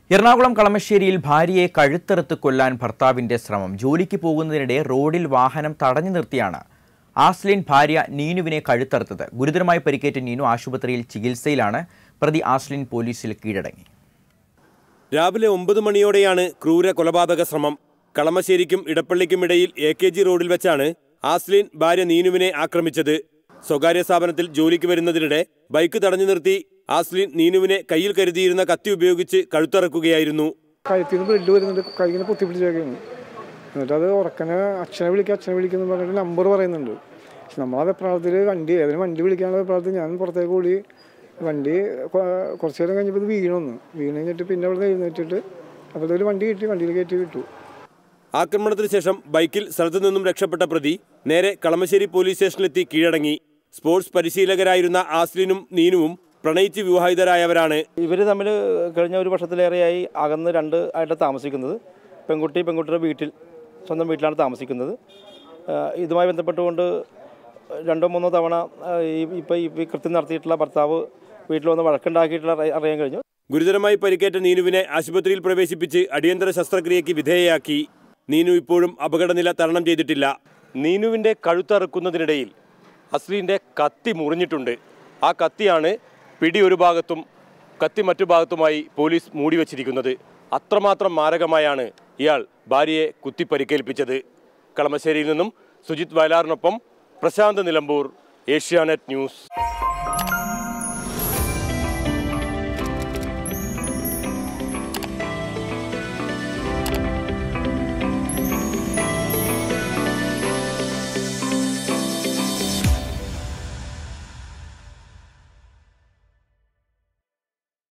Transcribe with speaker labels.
Speaker 1: എറണാകുളം കളമശ്ശേരിയിൽ ഭാര്യയെ കഴുത്തെറുത്ത് കൊല്ലാൻ ഭർത്താവിന്റെ ശ്രമം ജോലിക്ക് പോകുന്നതിനിടെ റോഡിൽ വാഹനം തടഞ്ഞു നിർത്തിയാണ് ആസ്ലിൻ ഭാര്യ നീനുവിനെ കഴുത്തറുത്തത് ഗുരുതരമായി പരിക്കേറ്റ നീനു ആശുപത്രിയിൽ ചികിത്സയിലാണ് പ്രതി ആസ്ലിൻ പോലീസിൽ കീഴടങ്ങി
Speaker 2: രാവിലെ ഒമ്പത് മണിയോടെയാണ് ക്രൂര കൊലപാതക ശ്രമം കളമശ്ശേരിക്കും ഇടപ്പള്ളിക്കും ഇടയിൽ എ കെ ജി റോഡിൽ വെച്ചാണ് ആസ്ലിൻ ഭാര്യ നീനുവിനെ ആക്രമിച്ചത് സ്വകാര്യ സ്ഥാപനത്തിൽ ജോലിക്ക് വരുന്നതിനിടെ ബൈക്ക് തടഞ്ഞു നിർത്തി ആസ്ലിൻ നീനുവിനെ കയ്യിൽ കരുതിയിരുന്ന കത്തി ഉപയോഗിച്ച് കഴുത്തറക്കുകയായിരുന്നു
Speaker 3: കഴുത്തിൽ നിന്ന് ബ്ലഡ് വരുന്നുണ്ട് കൈങ്ങനെ പൊത്തി പിടിച്ചേക്കാണ് എന്നിട്ട് അത് ഉറക്കനെ അച്ഛനെ വിളിക്കുക അച്ഛനെ വിളിക്കുന്നു പറഞ്ഞിട്ട് നമ്പർ പറയുന്നുണ്ട് പക്ഷെ നമ്മളത് പ്രാർത്ഥത്തിൽ വണ്ടി ഏതെങ്കിലും വണ്ടി വിളിക്കാനുള്ള പ്രാർത്ഥന ഞാൻ പുറത്തേക്ക് കൂടി വണ്ടി കൊ- കുറച്ച് നേരം കഴിഞ്ഞപ്പോൾ ഇത് വീണൊന്ന് വീണ് കഴിഞ്ഞിട്ട് പിന്നെ അവിടെ നിന്ന് എഴുന്നേറ്റിട്ട് അപ്പോഴത്തെ ഒരു വണ്ടി കിട്ടി വണ്ടിയിൽ കയറ്റി വിട്ടു
Speaker 2: ആക്രമണത്തിന് ശേഷം ബൈക്കിൽ സ്ഥലത്തു നിന്നും രക്ഷപ്പെട്ട പ്രതി നേരെ കളമശ്ശേരി പോലീസ് സ്റ്റേഷനിലെത്തി കീഴടങ്ങി സ്പോർട്സ് പരിശീലകരായിരുന്ന ആസ്ലിനും നീനുവും പ്രണയിച്ച് വിവാഹിതരായവരാണ്
Speaker 4: ഇവർ തമ്മിൽ കഴിഞ്ഞ ഒരു വർഷത്തിലേറെയായി അകന്ന് രണ്ട് ആയിട്ട് താമസിക്കുന്നത് പെൺകുട്ടി പെൺകുട്ടിയുടെ വീട്ടിൽ സ്വന്തം വീട്ടിലാണ് താമസിക്കുന്നത് ആ, ഇതുമായി ബന്ധപ്പെട്ടുകൊണ്ട് രണ്ടോ മൂന്നോ തവണ ആ, ഈ ഇപ്പോൾ ഈ കൃത്യം നടത്തിയിട്ടുള്ള ഭർത്താവ് വീട്ടിൽ വന്ന് വഴക്കുണ്ടാക്കിയിട്ടുള്ള അറിയ- അറിയാൻ കഴിഞ്ഞു
Speaker 2: ഗുരുതരമായി പരിക്കേറ്റ നീനുവിനെ ആശുപത്രിയിൽ പ്രവേശിപ്പിച്ച് അടിയന്തര ശസ്ത്രക്രിയയ്ക്ക് വിധേയയാക്കി നീനു ഇപ്പോഴും അപകടനില തരണം ചെയ്തിട്ടില്ല നീനുവിന്റെ കഴുത്തറുക്കുന്നതിനിടയിൽ അസ്ലീന്റെ കത്തി മുറിഞ്ഞിട്ടുണ്ട് ആ കത്തിയാണ് പിടി ഒരു ഭാഗത്തും കത്തി മറ്റു ഭാഗത്തുമായി പോലീസ് മൂടിവച്ചിരിക്കുന്നത് അത്രമാത്രം മാരകമായാണ് ഇയാൾ ഭാര്യയെ കുത്തി പരിക്കേൽപ്പിച്ചത് കളമശ്ശേരിയിൽ നിന്നും സുജിത് വയലാറിനൊപ്പം പ്രശാന്ത് നിലമ്പൂർ ഏഷ്യാനെറ്റ് ന്യൂസ്